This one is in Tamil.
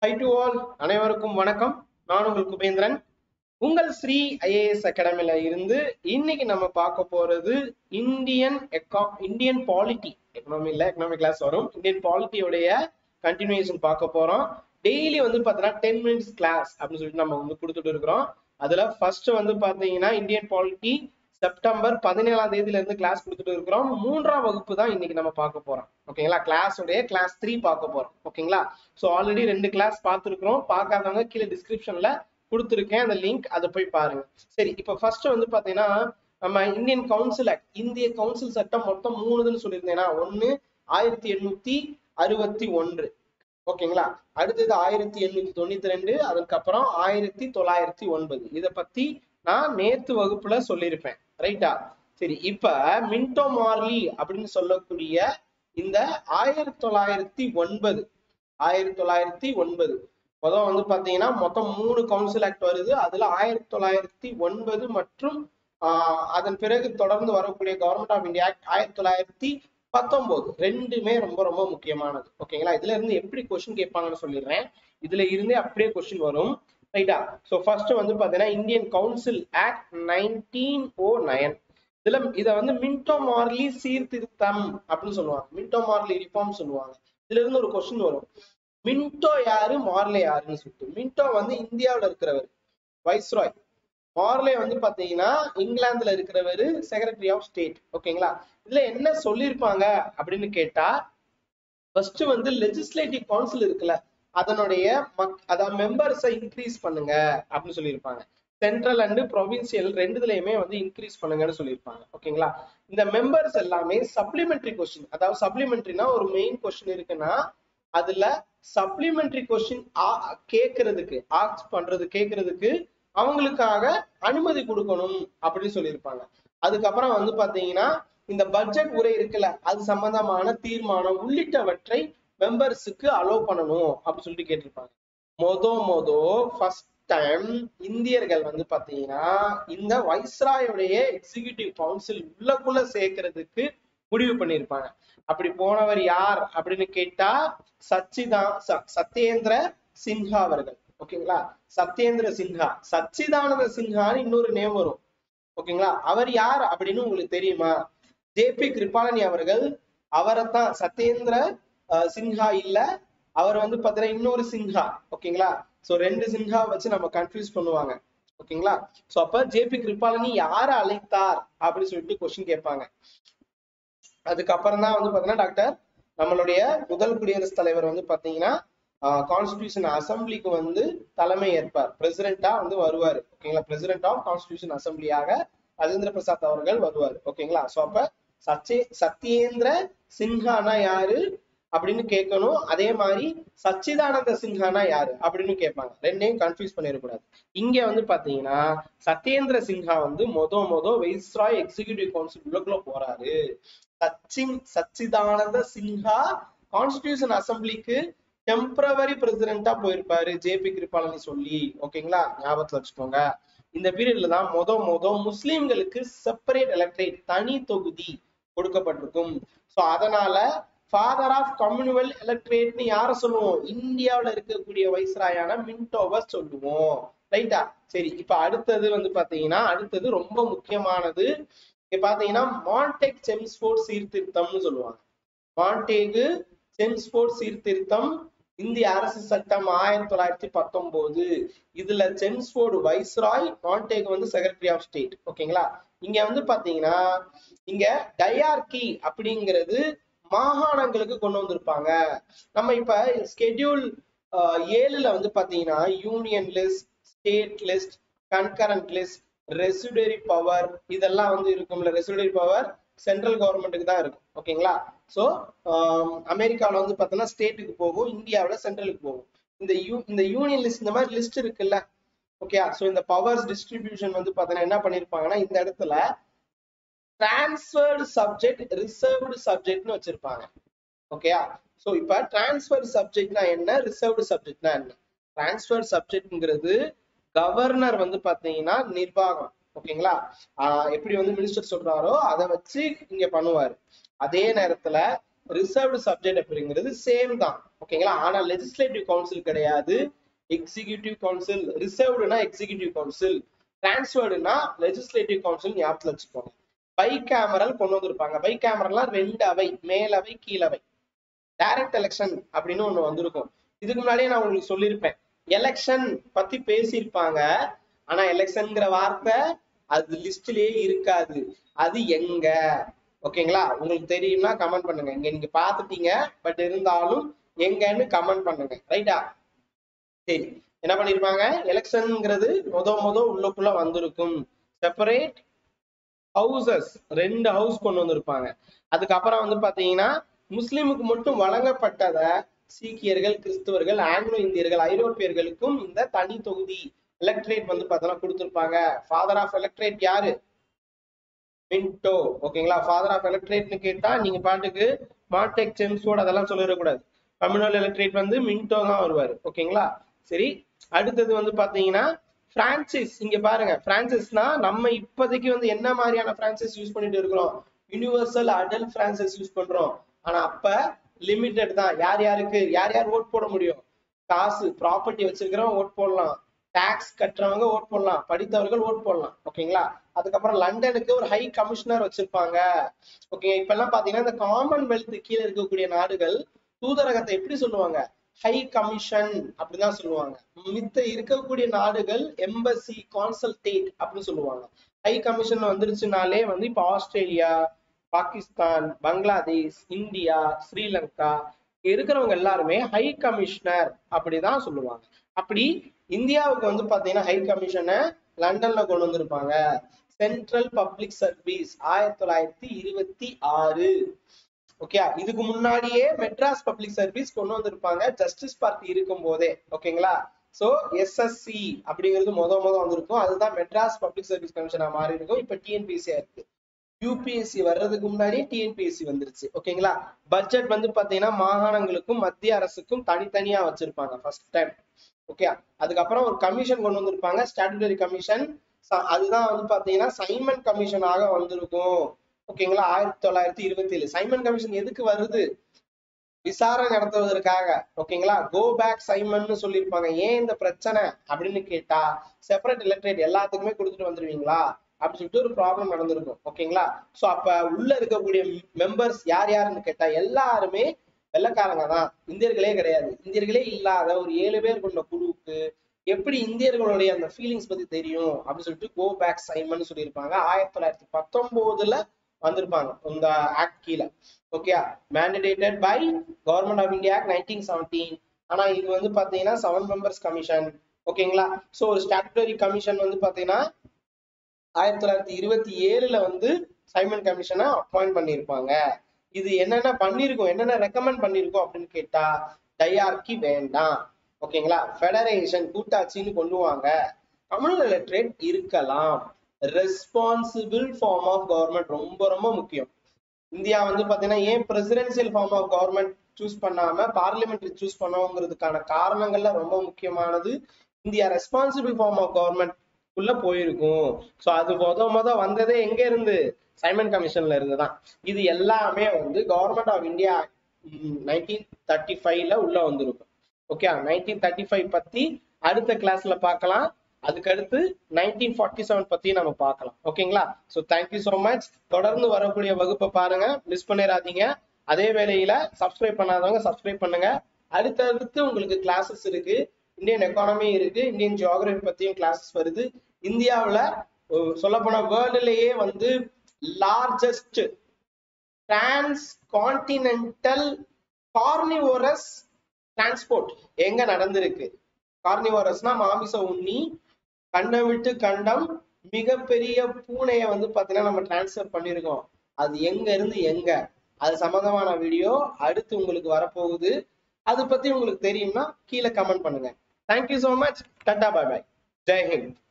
ஹை டு ஆல் அனைவருக்கும் வணக்கம் நான் உங்கள் குபேந்திரன் உங்கள் ஸ்ரீ ஐஏஎஸ் அகாடமில இருந்து இன்னைக்கு நம்ம பார்க்க போறது இந்தியன் எக்கா இந்தியன் பாலிட்டி எக்கனாமி இல்ல எக்கனாமிக் கிளாஸ் வரும் இந்தியன் பாலிட்டியோடைய கண்டினியூஷன் பார்க்க போறோம் டெய்லி வந்து பார்த்தீங்கன்னா டென் மினிட்ஸ் கிளாஸ் அப்படின்னு சொல்லிட்டு நம்ம வந்து கொடுத்துட்டு இருக்கிறோம் அதுல ஃபர்ஸ்ட் வந்து பாத்தீங்கன்னா இந்தியன் பாலிட்டி செப்டம்பர் பதினேழாம் தேதியில இருந்து கிளாஸ் கொடுத்துட்டு இருக்கிறோம் மூன்றாம் வகுப்பு தான் இன்னைக்கு நம்ம பார்க்க போறோம் ஓகேங்களா கிளாஸ் உடைய கிளாஸ் த்ரீ பார்க்க போறோம் ஓகேங்களா ஸோ ஆல்ரெடி ரெண்டு கிளாஸ் பார்த்துருக்கிறோம் பார்க்காதவங்க கீழே டிஸ்கிரிப்ஷன்ல கொடுத்துருக்கேன் அந்த லிங்க் அதை போய் பாருங்க சரி இப்போ ஃபர்ஸ்ட் வந்து பாத்தீங்கன்னா நம்ம இந்தியன் கவுன்சில் ஆக்ட் இந்திய கவுன்சில் சட்டம் மொத்தம் மூணுதுன்னு சொல்லியிருந்தேன்னா ஒன்னு ஆயிரத்தி எண்ணூத்தி அறுபத்தி ஒன்று ஓகேங்களா அடுத்தது ஆயிரத்தி எண்ணூத்தி தொண்ணூத்தி ரெண்டு அதுக்கப்புறம் ஆயிரத்தி தொள்ளாயிரத்தி ஒன்பது இத பத்தி நான் நேத்து வகுப்புல சொல்லியிருப்பேன் ரைட்டா சரி இப்ப மின்டோ மார்லி அப்படின்னு சொல்லக்கூடிய இந்த ஆயிரத்தி தொள்ளாயிரத்தி ஒன்பது ஆயிரத்தி தொள்ளாயிரத்தி ஒன்பது மொதல் வந்து பாத்தீங்கன்னா மொத்தம் மூணு கவுன்சில் ஆக்ட் வருது அதுல ஆயிரத்தி தொள்ளாயிரத்தி ஒன்பது மற்றும் ஆஹ் அதன் பிறகு தொடர்ந்து வரக்கூடிய கவர்மெண்ட் ஆஃப் இந்தியா ஆக்ட் ஆயிரத்தி தொள்ளாயிரத்தி பத்தொன்பது ரெண்டுமே ரொம்ப ரொம்ப முக்கியமானது ஓகேங்களா இதுல இருந்து எப்படி கொஸ்டின் கேட்பாங்கன்னு சொல்லிடுறேன் இதுல இருந்தே அப்படியே கொஸ்டின் வரும் ரைட்டா ஸோ ஃபர்ஸ்ட் வந்து பாத்தீங்கன்னா Indian council act nineteen oh nine இதுல இத வந்து மின்டோ மார்லி சீர்திருத்தம் அப்படின்னு சொல்லுவாங்க மின்டோ மார்லி ரிஃபார்ம் சொல்லுவாங்க இதுல இருந்து ஒரு கொஸ்டின் வரும் மின்டோ யாரு மார்லே யாருன்னு சொல்லிட்டு மின்டோ வந்து இந்தியாவுல இருக்கிறவர் வைஸ்ராய் மார்லே வந்து பாத்தீங்கன்னா இங்கிலாந்துல இருக்கிறவர் செக்ரட்டரி ஆஃப் ஸ்டேட் ஓகேங்களா இதுல என்ன சொல்லியிருப்பாங்க அப்படின்னு கேட்டா ஃபர்ஸ்ட் வந்து லெஜிஸ்லேட்டிவ் கவுன்சில் இருக்குல்ல அதனுடைய மக் அதாவது மெம்பர்ஸை இன்க்ரீஸ் பண்ணுங்க அப்படின்னு சொல்லியிருப்பாங்க சென்ட்ரல் அண்ட் ப்ரொவின்சியல் ரெண்டுலயுமே வந்து இன்க்ரீஸ் பண்ணுங்கன்னு சொல்லியிருப்பாங்க ஓகேங்களா இந்த மெம்பர்ஸ் எல்லாமே சப்ளிமெண்டரி கொஸ்டின் அதாவது சப்ளிமெண்டரினா ஒரு மெயின் கொஸ்டின் இருக்குன்னா அதுல சப்ளிமெண்டரி கொஸ்டின் கேட்கறதுக்கு ஆக்ஸ் பண்றது கேட்கறதுக்கு அவங்களுக்காக அனுமதி கொடுக்கணும் அப்படின்னு சொல்லியிருப்பாங்க அதுக்கப்புறம் வந்து பாத்தீங்கன்னா இந்த பட்ஜெட் உரை இருக்குல்ல அது சம்பந்தமான தீர்மானம் உள்ளிட்டவற்றை மெம்பர்ஸுக்கு அலோவ் பண்ணணும் அப்படின்னு சொல்லிட்டு கேட்டிருப்பாங்க மொத மொத ஃபர்ஸ்ட் டைம் இந்தியர்கள் வந்து பாத்தீங்கன்னா இந்த வைஸ்ராயோடைய எக்ஸிகியூட்டிவ் கவுன்சில் உள்ளக்குள்ள சேர்க்கறதுக்கு முடிவு பண்ணியிருப்பாங்க அப்படி போனவர் யார் அப்படின்னு கேட்டா சச்சிதா சத்யேந்திர சின்ஹா அவர்கள் ஓகேங்களா சத்யேந்திர சின்ஹா சச்சிதானந்த சின்ஹான்னு இன்னொரு நேம் வரும் ஓகேங்களா அவர் யார் அப்படின்னு உங்களுக்கு தெரியுமா ஜே பி கிருபாலனி அவர்கள் அவரைத்தான் சத்யேந்திர சின்ஹா இல்ல அவர் வந்து பாத்தீங்கன்னா இன்னொரு சின்ஹா ஓகேங்களா சோ ரெண்டு சின்ஹா வச்சு நம்ம கன்ஃபியூஸ் பண்ணுவாங்க ஓகேங்களா சோ அப்ப ஜே பி கிருபாலனி யார அழைத்தார் அப்படின்னு சொல்லிட்டு கொஸ்டின் கேட்பாங்க அதுக்கப்புறம் தான் வந்து பாத்தீங்கன்னா டாக்டர் நம்மளுடைய முதல் குடியரசுத் தலைவர் வந்து பாத்தீங்கன்னா கான்ஸ்டியூஷன் அசம்பிளிக்கு வந்து தலைமை ஏற்பார் பிரசிடென்டா வந்து வருவாரு ஓகேங்களா பிரசிடென்ட் ஆஃப் கான்ஸ்டியூஷன் அசம்பிளியாக ராஜேந்திர பிரசாத் அவர்கள் வருவார் ஓகேங்களா சோ அப்ப சச்சே சத்யேந்திர சின்ஹானா யாரு அப்படின்னு கேட்கணும் அதே மாதிரி சச்சிதானந்த சின்ஹானா யாரு அப்படின்னு கேட்பாங்க ரெண்டையும் கன்ஃபியூஸ் பண்ணிடக்கூடாது இங்க வந்து பாத்தீங்கன்னா சத்யேந்திர சின்ஹா வந்து மொத மொத வைஸ்ராய் எக்ஸிகியூட்டிவ் கவுன்சில் உள்ளக்குள்ள போறாரு சச்சின் சச்சிதானந்த சின்ஹா கான்ஸ்டியூஷன் அசம்பிளிக்கு டெம்பரவரி பிரசிடென்டா போயிருப்பாரு ஜே பி கிருபாலனி சொல்லி ஓகேங்களா ஞாபகத்துல வச்சுக்கோங்க இந்த பீரியட்ல தான் மொத மொத முஸ்லிம்களுக்கு செப்பரேட் எலக்ட்ரேட் தனி தொகுதி கொடுக்கப்பட்டிருக்கும் சோ அதனால ஃபாதர் ஆஃப் கம்யூனிவல் எலக்ட்ரேட்னு யார சொல்லுவோம் இந்தியாவில இருக்கக்கூடிய வைஸ்ராயான மின்டோவை சொல்லுவோம் ரைட்டா சரி இப்ப அடுத்தது வந்து பாத்தீங்கன்னா அடுத்தது ரொம்ப முக்கியமானது இங்க பாத்தீங்கன்னா மான்டெக் செம்ஸ்போர்ட் சீர்திருத்தம்னு சொல்லுவாங்க மான்டேகு செம்ஸ்போர்ட் சீர்திருத்தம் இந்திய அரசு சட்டம் ஆயிரத்தி தொள்ளாயிரத்தி பத்தொன்பது இதுல செம்ஸ்போர்டு வைஸ்ராய் மான்டேக் வந்து செக்ரட்டரி ஆஃப் ஸ்டேட் ஓகேங்களா இங்க வந்து பாத்தீங்கன்னா இங்க டயார்கி அப்படிங்கிறது மாகாணங்களுக்கு கொண்டு வந்திருப்பாங்க நம்ம இப்ப ஸ்கெடியூல் ஏழுல வந்து பாத்தீங்கன்னா union list state list concurrent list residuary power இதெல்லாம் வந்து இருக்கும்ல ரெசிடரி பவர் சென்ட்ரல் கவர்மெண்ட்டுக்கு தான் இருக்கும் ஓகேங்களா ஸோ அமெரிக்காவில் வந்து பார்த்தோன்னா ஸ்டேட்டுக்கு போகும் இந்தியாவில் சென்ட்ரலுக்கு போகும் இந்த யூ இந்த யூனியன் லிஸ்ட் இந்த மாதிரி லிஸ்ட் இருக்குல்ல ஓகே ஸோ இந்த பவர்ஸ் டிஸ்ட்ரிபியூஷன் வந்து பார்த்தோன்னா என்ன பண்ணியிருப்பாங்கன்னா இந்த இடத்துல டிரான்ஸ்ஃபர்டு சப்ஜெக்ட் ரிசர்வ்டு சப்ஜெக்ட்னு வச்சிருப்பாங்க ஓகேயா ஸோ இப்போ டிரான்ஸ்ஃபர் சப்ஜெக்ட்னா என்ன ரிசர்வ்டு சப்ஜெக்ட்னா என்ன டிரான்ஸ்ஃபர் சப்ஜெக்ட்ங்கிறது கவர்னர் வந்து பார்த்தீங்கன்னா நிர்வாகம் ஓகேங்களா எப்படி வந்து மினிஸ்டர் சொல்றாரோ அதை வச்சு இங்க பண்ணுவாரு அதே நேரத்துல ரிசர்வ்டு சப்ஜெக்ட் அப்படிங்கிறது சேம் தான் ஓகேங்களா ஆனா லெஜிஸ்லேட்டிவ் கவுன்சில் கிடையாது எக்ஸிகியூட்டிவ் கவுன்சில் ரிசர்வ்டுனா எக்ஸிகியூட்டிவ் கவுன்சில் டிரான்ஸ்ஃபர்டுனா லெஜிஸ்லேட்டிவ் கவுன்சில் ஞாபகத்துல வச்சுக்கோங்க பை கேமரல் கொண்டு வந்திருப்பாங்க பை கேமரல்லாம் ரெண்டு அவை மேலவை கீழவை டைரக்ட் எலெக்ஷன் அப்படின்னு ஒண்ணு வந்திருக்கும் இதுக்கு முன்னாடியே நான் உங்களுக்கு சொல்லியிருப்பேன் எலெக்ஷன் பத்தி பேசியிருப்பாங்க ஆனா எலெக்ஷன்ங்கிற வார்த்தை அது லிஸ்ட்லயே இருக்காது அது எங்க ஓகேங்களா உங்களுக்கு தெரியும்னா கமெண்ட் பண்ணுங்க இங்க நீங்க பாத்துட்டீங்க பட் இருந்தாலும் எங்கன்னு கமெண்ட் பண்ணுங்க ரைட்டா சரி என்ன பண்ணிருப்பாங்க எலெக்ஷன்ங்கிறது முத முத உள்ளுக்குள்ள வந்திருக்கும் செப்பரேட் ஹவுசஸ் ரெண்டு ஹவுஸ் கொண்டு வந்திருப்பாங்க அதுக்கப்புறம் வந்து பாத்தீங்கன்னா முஸ்லிமுக்கு மட்டும் வழங்கப்பட்டத சீக்கியர்கள் கிறிஸ்தவர்கள் ஆங்கிலோ இந்தியர்கள் ஐரோப்பியர்களுக்கும் இந்த தனி தொகுதி எலக்ட்ரேட் வந்து பார்த்தோன்னா கொடுத்துருப்பாங்க ஃபாதர் ஆஃப் எலக்ட்ரேட் யாரு மின்டோ ஓகேங்களா ஃபாதர் ஆஃப் எலக்ட்ரேட்னு கேட்டா நீங்க பாட்டுக்கு மார்டெக் செம்ஸ்வோட அதெல்லாம் சொல்லிடக்கூடாது கம்யூனல் எலக்ட்ரேட் வந்து மின்டோ தான் வருவாரு ஓகேங்களா சரி அடுத்தது வந்து பாத்தீங்கன்னா பிரான்சிஸ் இங்க பாருங்க பிரான்சிஸ்னா நம்ம இப்போதைக்கு வந்து என்ன மாதிரியான பிரான்சிஸ் யூஸ் பண்ணிட்டு இருக்கிறோம் யூனிவர்சல் அடல்ட் பிரான்சிஸ் யூஸ் பண்றோம் ஆனா அப்ப லிமிடெட் தான் யார் யாருக்கு யார் யார் ஓட் போட முடியும் காசு ப்ராப்பர்ட்டி வச்சிருக்கிறவங்க ஓட் போடலாம் டாக்ஸ் கட்டுறவங்க ஓட் போடலாம் படித்தவர்கள் ஓட் போடலாம் ஓகேங்களா அதுக்கப்புறம் லண்டனுக்கு ஒரு ஹை கமிஷனர் வச்சிருப்பாங்க ஓகே இப்ப எல்லாம் பாத்தீங்கன்னா இந்த காமன்வெல்த் கீழே இருக்கக்கூடிய நாடுகள் தூதரகத்தை எப்படி சொல்லுவாங்க ஹை கமிஷன் அப்படிதான் சொல்லுவாங்க மித்த இருக்கக்கூடிய நாடுகள் எம்பசி கான்சல்டேட் அப்படின்னு சொல்லுவாங்க ஹை கமிஷன் வந்துருச்சுனாலே வந்து இப்ப ஆஸ்திரேலியா பாகிஸ்தான் பங்களாதேஷ் இந்தியா ஸ்ரீலங்கா இருக்கிறவங்க எல்லாருமே ஹை கமிஷனர் அப்படிதான் சொல்லுவாங்க அப்படி இந்தியாவுக்கு வந்து பாத்தீங்கன்னா ஹை கமிஷனை லண்டன்ல கொண்டு வந்திருப்பாங்க சென்ட்ரல் பப்ளிக் சர்வீஸ் ஆயிரத்தி தொள்ளாயிரத்தி இருபத்தி ஆறு ஓகே இதுக்கு முன்னாடியே மெட்ராஸ் பப்ளிக் சர்வீஸ் கொண்டு வந்திருப்பாங்க ஜஸ்டிஸ் பார்ட்டி இருக்கும் போதே ஓகேங்களா சோ எஸ்எஸ்சி அப்படிங்கிறது முத முத வந்திருக்கும் அதுதான் மெட்ராஸ் பப்ளிக் சர்வீஸ் கமிஷனா மாறி இருக்கும் இப்ப டிஎன்பிசியா இருக்கு யூபிஎஸ்சி வர்றதுக்கு முன்னாடியே டிஎன்பிஎஸ்சி வந்துருச்சு ஓகேங்களா பட்ஜெட் வந்து பாத்தீங்கன்னா மாகாணங்களுக்கும் மத்திய அரசுக்கும் தனித்தனியா வச்சிருப்பாங்க ஃபர்ஸ்ட் டைம் ஓகே அதுக்கப்புறம் ஒரு கமிஷன் கொண்டு வந்திருப்பாங்க ஸ்டாட்டுட்டரி கமிஷன் அதுதான் வந்து பாத்தீங்கன்னா சைமன் கமிஷனாக வந்திருக்கும் ஓகேங்களா ஆயிரத்தி தொள்ளாயிரத்தி இருபத்தி ஏழு சைமன் கமிஷன் எதுக்கு வருது விசாரணை நடத்துவதற்காக ஓகேங்களா கோ பேக் சைமன்னு சொல்லியிருப்பாங்க ஏன் இந்த பிரச்சனை அப்படின்னு கேட்டா செப்பரேட் எலக்ட்ரேட் எல்லாத்துக்குமே கொடுத்துட்டு வந்துருவீங்களா அப்படின்னு சொல்லிட்டு ஒரு ப்ராப்ளம் நடந்திருக்கும் ஓகேங்களா சோ அப்ப உள்ள இருக்கக்கூடிய மெம்பர்ஸ் யார் யாருன்னு கேட்டா எல்லாருமே வெள்ளக்காரங்க தான் இந்தியர்களே கிடையாது இந்தியர்களே இல்லாத ஒரு ஏழு பேர் கொண்ட குழுவுக்கு எப்படி இந்தியர்களுடைய அந்த ஃபீலிங்ஸ் பத்தி தெரியும் அப்படின்னு சொல்லிட்டு கோ பேக் சைமன் சொல்லியிருப்பாங்க ஆயிரத்தி தொள்ளாயிரத்தி பத்தொன்பதுல வந்திருப்பாங்க இந்த ஆக்ட் கீழே okay mandated by government of India act nineteen seventeen ஆனா இது வந்து பாத்தீங்கன்னா செவன் மெம்பர்ஸ் கமிஷன் ஓகேங்களா சோ ஒரு ஸ்டாட்டுட்டரி கமிஷன் வந்து பாத்தீங்கன்னா ஆயிரத்தி தொள்ளாயிரத்தி இருபத்தி ஏழுல வந்து சைமன் கமிஷனை அப்பாயிண்ட் பண்ணியிருப்பாங்க இது என்னென்ன பண்ணிருக்கோம் என்னென்ன ரெக்கமெண்ட் பண்ணிருக்கோம் அப்படின்னு கேட்டா டையார்கி வேண்டாம் ஓகேங்களா ஃபெடரேஷன் கூட்டாட்சின்னு கொண்டு வாங்க கம்யூனல் எலக்ட்ரேட் இருக்கலாம் ரெஸ்பான்சிபிள் ஃபார்ம் ஆஃப் கவர்மெண்ட் ரொம்ப ரொம்ப முக்கியம் இந்தியா வந்து பாத்தீங்கன்னா ஏன் presidential form of government choose பண்ணாம பார்லிமெண்ட்ரி சூஸ் பண்ணோங்கிறதுக்கான காரணங்கள்ல ரொம்ப முக்கியமானது India responsible form of government உள்ள போயிருக்கும் சோ அது முத முத வந்ததே எங்க இருந்து சைமன் கமிஷன்ல இருந்து தான் இது எல்லாமே வந்து government of India nineteen thirty ஃபைவ்ல உள்ள வந்திருக்கும் ஓகே நைன்டீன் தேர்ட்டி ஃபைவ் பத்தி அடுத்த கிளாஸ்ல பார்க்கலாம் அதுக்கு அடுத்து நைன்டீன் ஃபார்ட்டி செவன் பத்தி நம்ம பார்க்கலாம் ஓகேங்களா ஸோ தேங்க்யூ ஸோ மச் தொடர்ந்து வரக்கூடிய வகுப்பை பாருங்க மிஸ் பண்ணிடாதீங்க அதே வேளையில சப்ஸ்கிரைப் பண்ணாதவங்க சப்ஸ்கிரைப் பண்ணுங்க அடுத்தடுத்து உங்களுக்கு கிளாஸஸ் இருக்கு இந்தியன் எக்கானமி இருக்கு இந்தியன் ஜியாகிரபி பத்தியும் கிளாஸஸ் வருது இந்தியாவுல சொல்ல போனா வேர்ல்டுலயே வந்து largest transcontinental carnivorous transport எங்க நடந்திருக்கு கார்னிவோரஸ்னா மாமிச உண்ணி கண்ணை விட்டு கண்டம் மிகப்பெரிய பூனையை வந்து பாத்தீங்கன்னா நம்ம டிரான்ஸ்ஃபர் பண்ணிருக்கோம் அது எங்க இருந்து எங்க அது சம்பந்தமான வீடியோ அடுத்து உங்களுக்கு வரப்போகுது அது பத்தி உங்களுக்கு தெரியும்னா கீழே கமெண்ட் பண்ணுங்க thank you so much tata bye bye Jai Hind